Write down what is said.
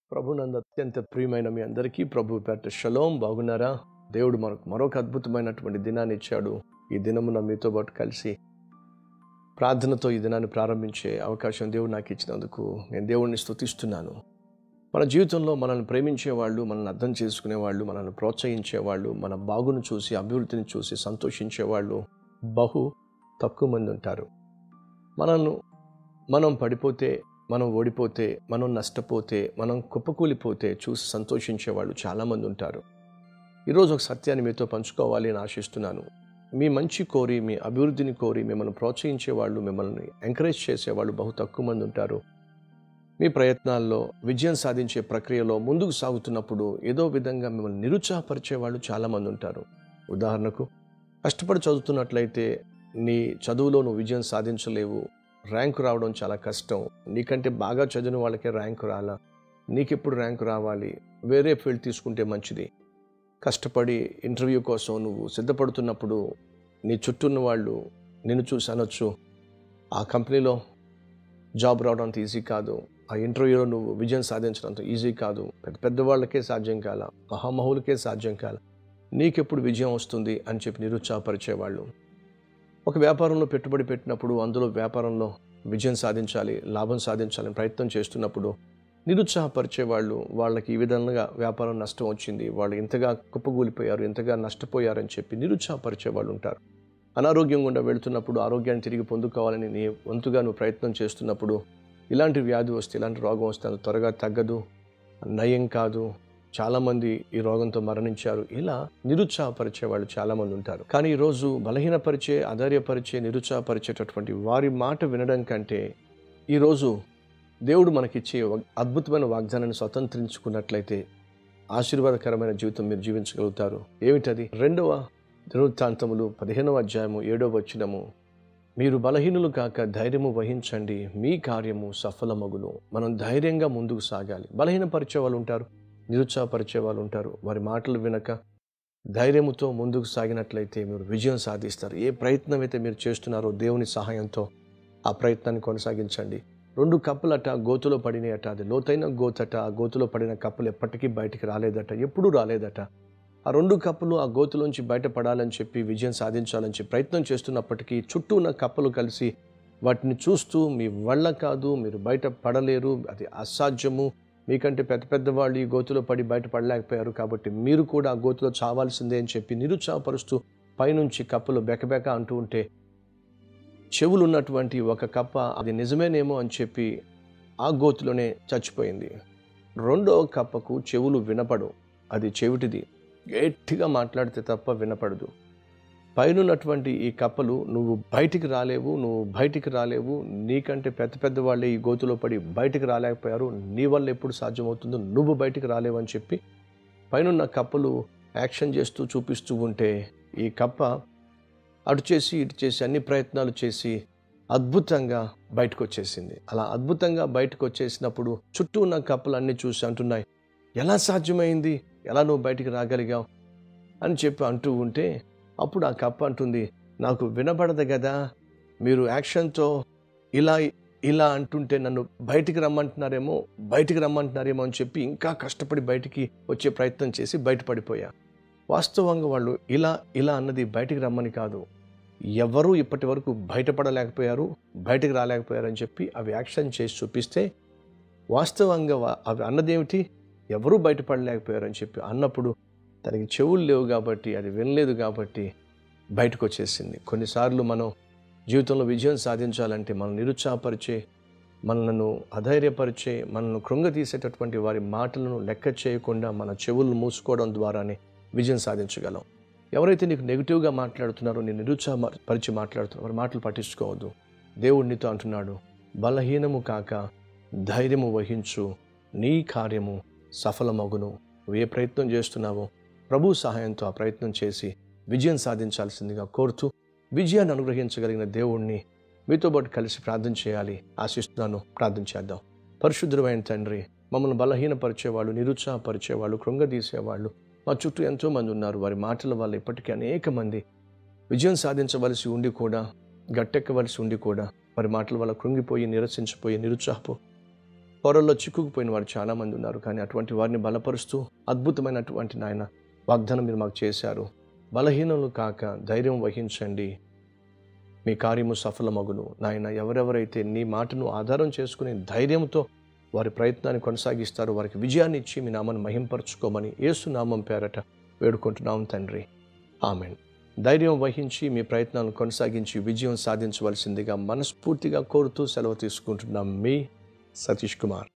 ప్రభునందు అత్యంత ప్రియమైన మీ అందరికీ ప్రభు పేట షలోం బాగున్నారా దేవుడు మనకు మరొక అద్భుతమైనటువంటి దినాన్ని ఇచ్చాడు ఈ దినమున మీతో పాటు కలిసి ప్రార్థనతో ఈ దినాన్ని ప్రారంభించే అవకాశం దేవుడు నాకు ఇచ్చినందుకు నేను దేవుడిని స్తుతిస్తున్నాను మన జీవితంలో మనల్ని ప్రేమించే వాళ్ళు మనల్ని అర్థం చేసుకునే వాళ్ళు మనల్ని ప్రోత్సహించే వాళ్ళు మన బాగును చూసి అభివృద్ధిని చూసి సంతోషించే వాళ్ళు బహు తక్కువ మంది ఉంటారు మనల్ని మనం పడిపోతే మనం ఓడిపోతే మనం నష్టపోతే మనం కుప్పకూలిపోతే చూసి సంతోషించే వాళ్ళు చాలామంది ఉంటారు ఈరోజు ఒక సత్యాన్ని మీతో పంచుకోవాలి అని ఆశిస్తున్నాను మీ మంచి కోరి మీ అభివృద్ధిని కోరి మిమ్మల్ని ప్రోత్సహించే వాళ్ళు మిమ్మల్ని ఎంకరేజ్ చేసేవాళ్ళు బహు తక్కువ మంది ఉంటారు మీ ప్రయత్నాల్లో విజయం సాధించే ప్రక్రియలో ముందుకు సాగుతున్నప్పుడు ఏదో విధంగా మిమ్మల్ని నిరుత్సాహపరిచే వాళ్ళు చాలామంది ఉంటారు ఉదాహరణకు కష్టపడి చదువుతున్నట్లయితే నీ చదువులో నువ్వు విజయం సాధించలేవు ర్యాంకు రావడం చాలా కష్టం నీకంటే బాగా చదివిన వాళ్ళకే ర్యాంకు రాలా నీకెప్పుడు ర్యాంకు రావాలి వేరే ఫీల్డ్ తీసుకుంటే మంచిది కష్టపడి ఇంటర్వ్యూ కోసం నువ్వు సిద్ధపడుతున్నప్పుడు నీ చుట్టూ ఉన్న వాళ్ళు నిన్ను చూసి అనొచ్చు ఆ కంపెనీలో జాబ్ రావడం అంత ఈజీ కాదు ఆ ఇంటర్వ్యూలో నువ్వు విజయం సాధించడం అంత ఈజీ కాదు పెద్ద పెద్ద వాళ్ళకే సాధ్యం కాల మహామహులకే సాధ్యం కాల నీకెప్పుడు విజయం వస్తుంది అని చెప్పి నిరుత్సాహపరిచేవాళ్ళు ఒక వ్యాపారంలో పెట్టుబడి పెట్టినప్పుడు అందులో వ్యాపారంలో విజయం సాధించాలి లాభం సాధించాలని ప్రయత్నం చేస్తున్నప్పుడు నిరుత్సాహపరిచే వాళ్ళు వాళ్ళకి ఈ విధంగా వ్యాపారం నష్టం వచ్చింది వాళ్ళు ఇంతగా కుప్పగూలిపోయారు ఇంతగా నష్టపోయారని చెప్పి నిరుత్సాహపరిచే వాళ్ళు ఉంటారు అనారోగ్యం గుండా వెళుతున్నప్పుడు ఆరోగ్యాన్ని తిరిగి పొందుకోవాలని నీ వంతుగా నువ్వు ప్రయత్నం చేస్తున్నప్పుడు ఇలాంటి వ్యాధి వస్తే ఇలాంటి రోగం వస్తే అది త్వరగా తగ్గదు నయం కాదు చాలామంది ఈ రోగంతో మరణించారు ఇలా నిరుత్సాహపరిచే వాళ్ళు చాలామంది ఉంటారు కానీ ఈరోజు బలహీనపరిచే అధైర్యపరిచే నిరుత్సాహపరిచేటటువంటి వారి మాట వినడం కంటే ఈరోజు దేవుడు మనకిచ్చే ఒక అద్భుతమైన వాగ్దానాన్ని స్వతంత్రించుకున్నట్లయితే ఆశీర్వాదకరమైన జీవితం మీరు జీవించగలుగుతారు ఏమిటది రెండవ దినవృత్తాంతములు పదిహేనవ అధ్యాయము ఏడవ వచ్చినము మీరు బలహీనులు కాక ధైర్యము వహించండి మీ కార్యము సఫలమగును మనం ధైర్యంగా ముందుకు సాగాలి బలహీనపరిచే వాళ్ళు ఉంటారు నిరుత్సాహపరిచే వాళ్ళు ఉంటారు వారి మాటలు వినక ధైర్యముతో ముందుకు సాగినట్లయితే మీరు విజయం సాధిస్తారు ఏ ప్రయత్నం అయితే మీరు చేస్తున్నారో దేవుని సహాయంతో ఆ ప్రయత్నాన్ని కొనసాగించండి రెండు కప్పులట గోతులో పడినాయట అది లోతైన గోతట ఆ గోతులో పడిన కప్పులు ఎప్పటికీ బయటికి రాలేదట ఎప్పుడూ రాలేదట ఆ రెండు కప్పులు ఆ గోతులోంచి బయటపడాలని చెప్పి విజయం సాధించాలని చెప్పి ప్రయత్నం చేస్తున్నప్పటికీ చుట్టూ ఉన్న కప్పులు కలిసి వాటిని చూస్తూ మీ వల్ల కాదు మీరు బయట పడలేరు అది అసాధ్యము మీకంటే పెద్ద పెద్ద వాళ్ళు ఈ గోతులో పడి బయట పడలేకపోయారు కాబట్టి మీరు కూడా ఆ గోతులో చావాల్సిందే అని చెప్పి నిరుత్సాహపరుస్తూ పైనుంచి కప్పులు బెకబెక అంటూ ఉంటే చెవులు ఉన్నటువంటి ఒక కప్ప అది నిజమేనేమో అని చెప్పి ఆ గోతులోనే చచ్చిపోయింది రెండో కప్పకు చెవులు వినపడు అది చెవిటిది గట్టిగా మాట్లాడితే తప్ప వినపడదు పైనున్నటువంటి ఈ కప్పలు నువ్వు బయటికి రాలేవు నువ్వు బయటికి రాలేవు నీకంటే పెద్ద పెద్ద వాళ్ళే ఈ గోతులో పడి బయటికి రాలేకపోయారు నీ వల్ల ఎప్పుడు సాధ్యమవుతుందో నువ్వు బయటికి రాలేవు అని చెప్పి పైనున్న కప్పలు యాక్షన్ చేస్తూ చూపిస్తూ ఉంటే ఈ కప్ప అటు చేసి ఇటు చేసి అన్ని ప్రయత్నాలు చేసి అద్భుతంగా బయటకు వచ్చేసింది అలా అద్భుతంగా బయటకు వచ్చేసినప్పుడు చుట్టూ ఉన్న కప్పలు అన్నీ చూసి అంటున్నాయి ఎలా సాధ్యమైంది ఎలా నువ్వు బయటికి రాగలిగావు అని చెప్పి అంటూ ఉంటే అప్పుడు ఆ కప్ప అంటుంది నాకు వినపడదు కదా మీరు యాక్షన్తో ఇలా ఇలా అంటుంటే నన్ను బయటికి రమ్మంటున్నారేమో బయటికి రమ్మంటున్నారేమో అని చెప్పి ఇంకా కష్టపడి బయటికి వచ్చే ప్రయత్నం చేసి బయటపడిపోయా వాస్తవంగా వాళ్ళు ఇలా ఇలా అన్నది బయటికి రమ్మని కాదు ఎవరూ ఇప్పటి వరకు బయటపడలేకపోయారు బయటికి రాలేకపోయారు అని చెప్పి అవి యాక్షన్ చేసి చూపిస్తే వాస్తవంగా వా- అవి అన్నదేమిటి ఎవరూ బయటపడలేకపోయారు అని చెప్పి అన్నప్పుడు తనకి చెవులు లేవు కాబట్టి అది వినలేదు కాబట్టి బయటకు వచ్చేసింది కొన్నిసార్లు మనం జీవితంలో విజయం సాధించాలంటే మనం నిరుత్సాహపరిచే మనలను అధైర్యపరిచే మనల్ని కృంగతీసేటటువంటి వారి మాటలను లెక్క చేయకుండా మన చెవులను మూసుకోవడం ద్వారానే విజయం సాధించగలం ఎవరైతే నీకు నెగిటివ్గా మాట్లాడుతున్నారో నేను నిరుత్సాహపరిచి మాట్లాడుతున్నారో వారి మాటలు పట్టించుకోవద్దు దేవుడు నీతో అంటున్నాడు బలహీనము కాక ధైర్యము వహించు నీ కార్యము సఫలమగును నువ్వు ఏ ప్రయత్నం చేస్తున్నావో ప్రభు సహాయంతో ఆ ప్రయత్నం చేసి విజయం సాధించాల్సిందిగా కోరుతూ విజయాన్ని అనుగ్రహించగలిగిన దేవుణ్ణి మీతో పాటు కలిసి ప్రార్థన చేయాలి ఆశిస్తున్నాను ప్రార్థన చేద్దాం పరిశుద్ధమైన తండ్రి మమ్మల్ని బలహీనపరిచేవాళ్ళు నిరుత్సాహపరిచేవాళ్ళు కృంగదీసేవాళ్ళు మా చుట్టూ ఎంతోమంది ఉన్నారు వారి మాటల వల్ల ఇప్పటికీ అనేక మంది విజయం సాధించవలసి ఉండి కూడా గట్టెక్కవలసి ఉండి కూడా వారి మాటల వల్ల కృంగిపోయి నిరసించిపోయి నిరుత్సాహపో పొరల్లో చిక్కుకుపోయిన వారు చాలామంది ఉన్నారు కానీ అటువంటి వారిని బలపరుస్తూ అద్భుతమైనటువంటి నాయన వాగ్దానం మీరు మాకు చేశారు బలహీనలు కాక ధైర్యం వహించండి మీ కార్యము సఫలమగును నాయన ఎవరెవరైతే నీ మాటను ఆధారం చేసుకుని ధైర్యంతో వారి ప్రయత్నాన్ని కొనసాగిస్తారో వారికి విజయాన్ని ఇచ్చి మీ నామాన్ని మహింపరచుకోమని యేసు నామం పేరట వేడుకుంటున్నాం తండ్రి ఆమెన్ ధైర్యం వహించి మీ ప్రయత్నాలను కొనసాగించి విజయం సాధించవలసిందిగా మనస్ఫూర్తిగా కోరుతూ సెలవు తీసుకుంటున్నాం మీ సతీష్ కుమార్